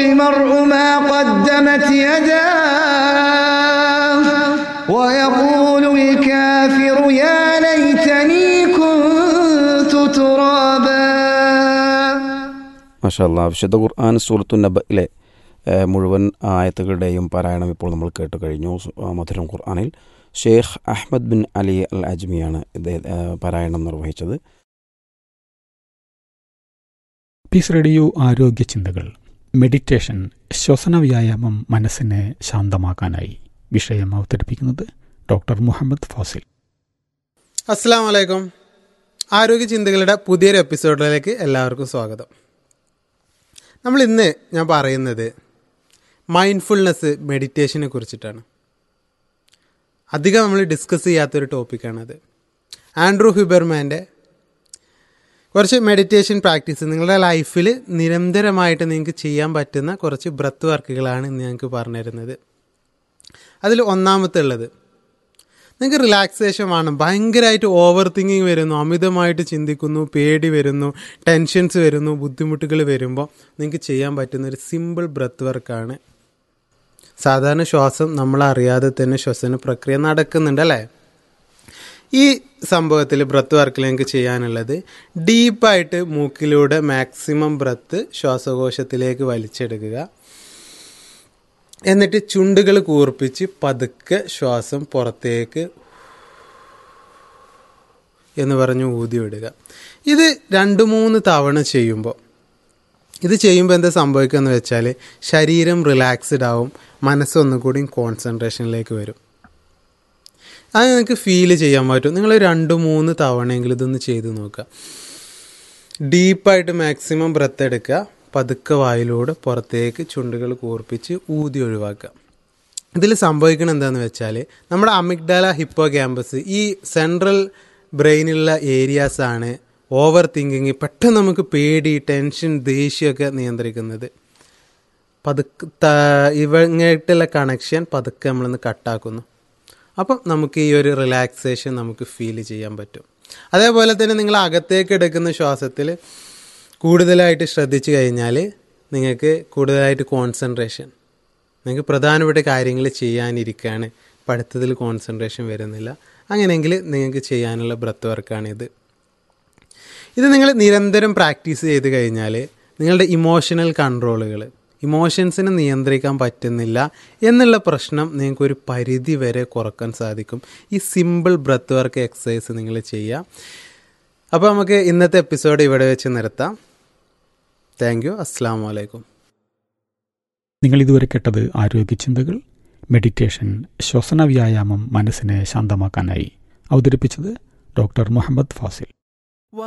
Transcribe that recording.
المرء ما قدمت يداه ويقول الكافر يا ليتني كنت ترابا മാഷല്ല വിശുദ്ധ ഖുർആൻ സൂറത്തു നബയിലെ ഏഹ്, മുഴുവൻ ആയത്തുകളുടെയും പാരായണം ഇപ്പോൾ നമ്മൾ കേട്ട് കഴിഞ്ഞു സു- ആ, മധുരം ഖുർആനിൽ Sheikh Ahmad bin Ali al അജ്മിയാണ് ഇദ്ദേഹം ഏഹ്, പാരായണം നിർവഹിച്ചത് പീസ് റേഡിയോ ആരോഗ്യ ചിന്തകൾ മെഡിറ്റേഷൻ ശ്വസന വ്യായാമം മനസ്സിനെ ശാന്തമാക്കാനായി വിഷയം അവതരിപ്പിക്കുന്നത് ഡോക്ടർ മുഹമ്മദ് ഫാസിൽ അസ്സാം വലൈക്കും ആരോഗ്യ ചിന്തകളുടെ പുതിയൊരു എപ്പിസോഡിലേക്ക് എല്ലാവർക്കും സ്വാഗതം നമ്മൾ ഇന്ന് ഞാൻ പറയുന്നത് മൈൻഡ്ഫുൾനെസ് മെഡിറ്റേഷനെ കുറിച്ചിട്ടാണ് അധികം നമ്മൾ ഡിസ്കസ് ചെയ്യാത്തൊരു ടോപ്പിക്കാണത് ആൻഡ്രൂ ഹ്യൂബർമാൻ്റെ കുറച്ച് മെഡിറ്റേഷൻ പ്രാക്ടീസ് നിങ്ങളുടെ ലൈഫിൽ നിരന്തരമായിട്ട് നിങ്ങൾക്ക് ചെയ്യാൻ പറ്റുന്ന കുറച്ച് ബ്രത്ത് വർക്കുകളാണ് ഇന്ന് ഞങ്ങൾക്ക് പറഞ്ഞു തരുന്നത് അതിൽ ഒന്നാമത്തെ ഉള്ളത് നിങ്ങൾക്ക് റിലാക്സേഷൻ വേണം ഭയങ്കരമായിട്ട് ഓവർ തിങ്കിങ് വരുന്നു അമിതമായിട്ട് ചിന്തിക്കുന്നു പേടി വരുന്നു ടെൻഷൻസ് വരുന്നു ബുദ്ധിമുട്ടുകൾ വരുമ്പോൾ നിങ്ങൾക്ക് ചെയ്യാൻ പറ്റുന്ന ഒരു സിമ്പിൾ ബ്രത്ത് വർക്കാണ് സാധാരണ ശ്വാസം നമ്മൾ അറിയാതെ തന്നെ ശ്വസന പ്രക്രിയ നടക്കുന്നുണ്ട് അല്ലേ ഈ സംഭവത്തിൽ ബ്രത്ത് വർക്കിൽ നിങ്ങൾക്ക് ചെയ്യാനുള്ളത് ഡീപ്പായിട്ട് മൂക്കിലൂടെ മാക്സിമം ബ്രത്ത് ശ്വാസകോശത്തിലേക്ക് വലിച്ചെടുക്കുക എന്നിട്ട് ചുണ്ടുകൾ കൂർപ്പിച്ച് പതുക്കെ ശ്വാസം പുറത്തേക്ക് എന്ന് പറഞ്ഞ് ഊതി വിടുക ഇത് രണ്ട് മൂന്ന് തവണ ചെയ്യുമ്പോൾ ഇത് ചെയ്യുമ്പോൾ എന്താ സംഭവിക്കുക എന്ന് വെച്ചാൽ ശരീരം റിലാക്സ്ഡ് ആവും മനസ്സൊന്നുകൂടി കോൺസെൻട്രേഷനിലേക്ക് വരും അത് നിങ്ങൾക്ക് ഫീൽ ചെയ്യാൻ പറ്റും നിങ്ങൾ രണ്ട് മൂന്ന് തവണയെങ്കിലും ഇതൊന്ന് ചെയ്ത് നോക്കുക ഡീപ്പായിട്ട് മാക്സിമം ബ്രത്ത് എടുക്കുക പതുക്കെ വായിലൂടെ പുറത്തേക്ക് ചുണ്ടുകൾ കൂർപ്പിച്ച് ഊതി ഒഴിവാക്കുക ഇതിൽ സംഭവിക്കണം എന്താണെന്ന് വെച്ചാൽ നമ്മുടെ അമിഗ്ഡാല ഹിപ്പോ ക്യാമ്പസ് ഈ സെൻട്രൽ ബ്രെയിനിലുള്ള ഏരിയാസ് ആണ് ഓവർ തിങ്കിങ് പെട്ടെന്ന് നമുക്ക് പേടി ടെൻഷൻ ദേഷ്യമൊക്കെ നിയന്ത്രിക്കുന്നത് പതുക്കെ ത- ഇവങ്ങായിട്ടുള്ള കണക്ഷൻ പതുക്കെ നമ്മളൊന്ന് കട്ടാക്കുന്നു അപ്പം നമുക്ക് ഈ ഒരു റിലാക്സേഷൻ നമുക്ക് ഫീൽ ചെയ്യാൻ പറ്റും അതേപോലെ തന്നെ നിങ്ങൾ അകത്തേക്ക് എടുക്കുന്ന ശ്വാസത്തിൽ കൂടുതലായിട്ട് ശ്രദ്ധിച്ചു കഴിഞ്ഞാൽ നിങ്ങൾക്ക് കൂടുതലായിട്ട് കോൺസെൻട്രേഷൻ നിങ്ങൾക്ക് പ്രധാനപ്പെട്ട കാര്യങ്ങൾ ചെയ്യാനിരിക്കുകയാണ് പഠിത്തത്തിൽ കോൺസെൻട്രേഷൻ വരുന്നില്ല അങ്ങനെയെങ്കിൽ നിങ്ങൾക്ക് ചെയ്യാനുള്ള ബ്രത്ത് വർക്കാണിത് ഇത് നിങ്ങൾ നിരന്തരം പ്രാക്ടീസ് ചെയ്ത് കഴിഞ്ഞാൽ നിങ്ങളുടെ ഇമോഷണൽ കൺട്രോളുകൾ ഇമോഷൻസിനെ നിയന്ത്രിക്കാൻ പറ്റുന്നില്ല എന്നുള്ള പ്രശ്നം നിങ്ങൾക്ക് ഒരു പരിധി വരെ കുറക്കാൻ സാധിക്കും ഈ സിമ്പിൾ ബ്രത്ത് വർക്ക് എക്സസൈസ് നിങ്ങൾ ചെയ്യുക അപ്പോൾ നമുക്ക് ഇന്നത്തെ എപ്പിസോഡ് ഇവിടെ വെച്ച് നിർത്താം താങ്ക് യു അസ്സാം വലൈക്കും നിങ്ങൾ ഇതുവരെ കേട്ടത് ആരോഗ്യ ചിന്തകൾ മെഡിറ്റേഷൻ ശ്വസന വ്യായാമം മനസ്സിനെ ശാന്തമാക്കാനായി അവതരിപ്പിച്ചത് ഡോക്ടർ മുഹമ്മദ് ഫാസിൽ